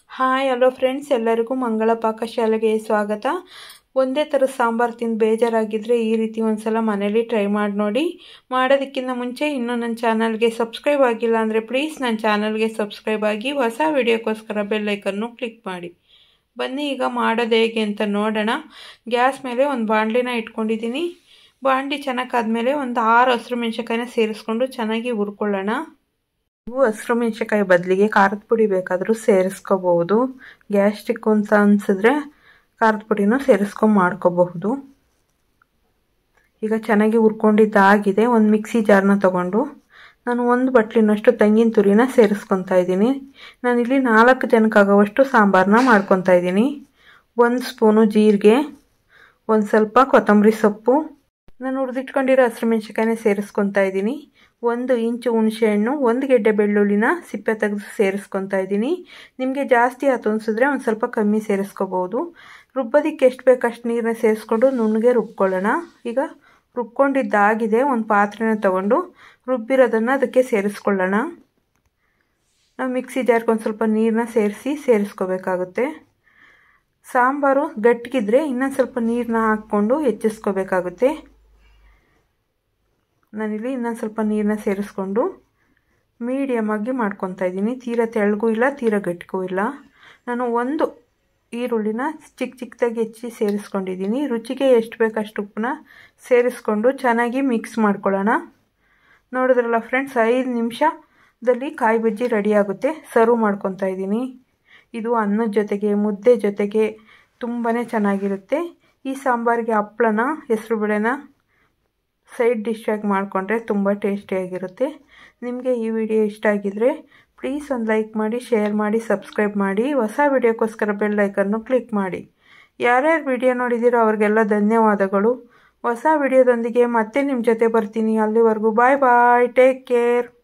hi hello friends ಎಲ್ಲರಿಗೂ ಮಂಗಳ ಪಾಕಶಾಲೆಗೆ ಸ್ವಾಗತ ಒಂದೇ ಥರದ ಸಾಂಬಾರು ತಿಂದು ಬೇಜಾರಾಗಿದ್ದರೆ ಈ ರೀತಿ ಒಂದ್ಸಲ ಮನೇಲಿ ಟ್ರೈ ಮಾಡಿ ನೋಡಿ ಮಾಡೋದಕ್ಕಿಂತ ಮುಂಚೆ ಇನ್ನೂ ನನ್ನ ಚಾನಲ್ಗೆ ಸಬ್ಸ್ಕ್ರೈಬ್ ಆಗಿಲ್ಲ ಅಂದರೆ ಪ್ಲೀಸ್ ನನ್ನ ಚಾನಲ್ಗೆ ಸಬ್ಸ್ಕ್ರೈಬ್ ಆಗಿ ಹೊಸ ವಿಡಿಯೋಕ್ಕೋಸ್ಕರ ಬೆಲ್ಲೈಕನ್ನು ಕ್ಲಿಕ್ ಮಾಡಿ ಬನ್ನಿ ಈಗ ಮಾಡೋದು ಹೇಗೆ ಅಂತ ನೋಡೋಣ ಗ್ಯಾಸ್ ಮೇಲೆ ಒಂದು ಬಾಣಲಿನ ಇಟ್ಕೊಂಡಿದ್ದೀನಿ ಬಾಣಲಿ ಚೆನ್ನಾಗಾದ್ಮೇಲೆ ಒಂದು ಆರು ಹಸಿರು ಮೆಣಸಿನ್ಕಾಯಿನ ಸೇರಿಸ್ಕೊಂಡು ಚೆನ್ನಾಗಿ ಹುರ್ಕೊಳ್ಳೋಣ ನೀವು ಹಸಿರು ಮೆಣಸಿನ್ಕಾಯಿ ಬದಲಿಗೆ ಖಾರದ ಪುಡಿ ಬೇಕಾದರೂ ಸೇರಿಸ್ಕೋಬಹುದು ಗ್ಯಾಸ್ಟ್ರಿಕ್ ಅಂತ ಅನಿಸಿದ್ರೆ ಖಾರದ ಪುಡಿನೂ ಸೇರಿಸ್ಕೊಂಡು ಮಾಡ್ಕೋಬಹುದು ಈಗ ಚೆನ್ನಾಗಿ ಹುರ್ಕೊಂಡಿದ್ದಾಗಿದೆ ಒಂದು ಮಿಕ್ಸಿ ಜಾರ್ನ ತಗೊಂಡು ನಾನು ಒಂದು ಬಟ್ಲಿನಷ್ಟು ತೆಂಗಿನ ತುರಿನ ಸೇರಿಸ್ಕೊತಾ ಇದ್ದೀನಿ ನಾನಿಲ್ಲಿ ನಾಲ್ಕು ಜನಕ್ಕಾಗೋವಷ್ಟು ಸಾಂಬಾರನ್ನ ಮಾಡ್ಕೊತಾ ಇದ್ದೀನಿ ಒಂದು ಸ್ಪೂನು ಜೀರಿಗೆ ಒಂದು ಸ್ವಲ್ಪ ಕೊತ್ತಂಬರಿ ಸೊಪ್ಪು ನಾನು ಹುರಿದಿಟ್ಕೊಂಡಿರೋ ಹಸಿರು ಮೆಣಸಿನ್ಕಾಯಿನ ಸೇರಿಸ್ಕೊತಾ ಇದ್ದೀನಿ ಒಂದು ಇಂಚು ಹುಣಸೆಹಣ್ಣು ಒಂದು ಗೆಡ್ಡೆ ಬೆಳ್ಳುಳ್ಳಿನ ಸಿಪ್ಪೆ ತೆಗೆದು ಸೇರಿಸ್ಕೊತಾ ಇದ್ದೀನಿ ನಿಮಗೆ ಜಾಸ್ತಿ ಆಯ್ತು ಅನಿಸಿದ್ರೆ ಒಂದು ಸ್ವಲ್ಪ ಕಮ್ಮಿ ಸೇರಿಸ್ಕೋಬೋದು ರುಬ್ಬೋದಕ್ಕೆ ಎಷ್ಟು ಬೇಕು ಅಷ್ಟು ನೀರನ್ನ ಸೇರಿಸ್ಕೊಂಡು ನುಣ್ಣಗೆ ರುಬ್ಕೊಳ್ಳೋಣ ಈಗ ರುಬ್ಕೊಂಡಿದ್ದಾಗಿದೆ ಒಂದು ಪಾತ್ರೆನ ತಗೊಂಡು ರುಬ್ಬಿರೋದನ್ನು ಅದಕ್ಕೆ ಸೇರಿಸ್ಕೊಳ್ಳೋಣ ನಾವು ಮಿಕ್ಸಿ ಜಾರ್ಗೆ ಒಂದು ಸ್ವಲ್ಪ ನೀರನ್ನ ಸೇರಿಸಿ ಸೇರಿಸ್ಕೋಬೇಕಾಗುತ್ತೆ ಸಾಂಬಾರು ಗಟ್ಟಿಗಿದ್ರೆ ಇನ್ನೊಂದು ಸ್ವಲ್ಪ ನೀರನ್ನ ಹಾಕ್ಕೊಂಡು ಹೆಚ್ಚಿಸ್ಕೋಬೇಕಾಗುತ್ತೆ ನಾನಿಲ್ಲಿ ಇನ್ನೊಂದು ಸ್ವಲ್ಪ ನೀರನ್ನ ಸೇರಿಸ್ಕೊಂಡು ಮೀಡಿಯಮಾಗಿ ಮಾಡ್ಕೊತಾ ಇದ್ದೀನಿ ತೀರ ತೆಳ್ಳಗೂ ಇಲ್ಲ ತೀರ ಗಟ್ಟಿಗೂ ಇಲ್ಲ ನಾನು ಒಂದು ಈರುಳ್ಳಿನ ಚಿಕ್ಕ ಚಿಕ್ಕದಾಗಿ ಹೆಚ್ಚಿ ಸೇರಿಸ್ಕೊಂಡಿದ್ದೀನಿ ರುಚಿಗೆ ಎಷ್ಟು ಬೇಕು ಅಷ್ಟು ಉಪ್ಪನ್ನ ಸೇರಿಸ್ಕೊಂಡು ಚೆನ್ನಾಗಿ ಮಿಕ್ಸ್ ಮಾಡ್ಕೊಳ್ಳೋಣ ನೋಡಿದ್ರಲ್ಲ ಫ್ರೆಂಡ್ಸ್ ಐದು ನಿಮಿಷದಲ್ಲಿ ಕಾಯಿ ಬಜ್ಜಿ ರೆಡಿ ಆಗುತ್ತೆ ಸರ್ವ್ ಮಾಡ್ಕೊತಾ ಇದ್ದೀನಿ ಇದು ಅನ್ನದ ಜೊತೆಗೆ ಮುದ್ದೆ ಜೊತೆಗೆ ತುಂಬಾ ಚೆನ್ನಾಗಿರುತ್ತೆ ಈ ಸಾಂಬಾರಿಗೆ ಹಪ್ಳನ ಹೆಸ್ರು ಬೇಳೆನ ಸೈಡ್ ಡಿಶ್ಶಾಗಿ ಮಾಡಿಕೊಂಡ್ರೆ ತುಂಬ ಟೇಸ್ಟಿಯಾಗಿರುತ್ತೆ ನಿಮಗೆ ಈ ವಿಡಿಯೋ ಇಷ್ಟ ಆಗಿದ್ದರೆ ಪ್ಲೀಸ್ ಒಂದು ಲೈಕ್ ಮಾಡಿ ಶೇರ್ ಮಾಡಿ ಸಬ್ಸ್ಕ್ರೈಬ್ ಮಾಡಿ ಹೊಸ ವಿಡಿಯೋಕ್ಕೋಸ್ಕರ ಬೆಲ್ ಐಕನ್ನು ಕ್ಲಿಕ್ ಮಾಡಿ ಯಾರ್ಯಾರು ವಿಡಿಯೋ ನೋಡಿದ್ದೀರೋ ಅವ್ರಿಗೆಲ್ಲ ಧನ್ಯವಾದಗಳು ಹೊಸ ವಿಡಿಯೋದೊಂದಿಗೆ ಮತ್ತೆ ನಿಮ್ಮ ಜೊತೆ ಬರ್ತೀನಿ ಅಲ್ಲಿವರೆಗೂ ಬಾಯ್ ಬಾಯ್ ಟೇಕ್ ಕೇರ್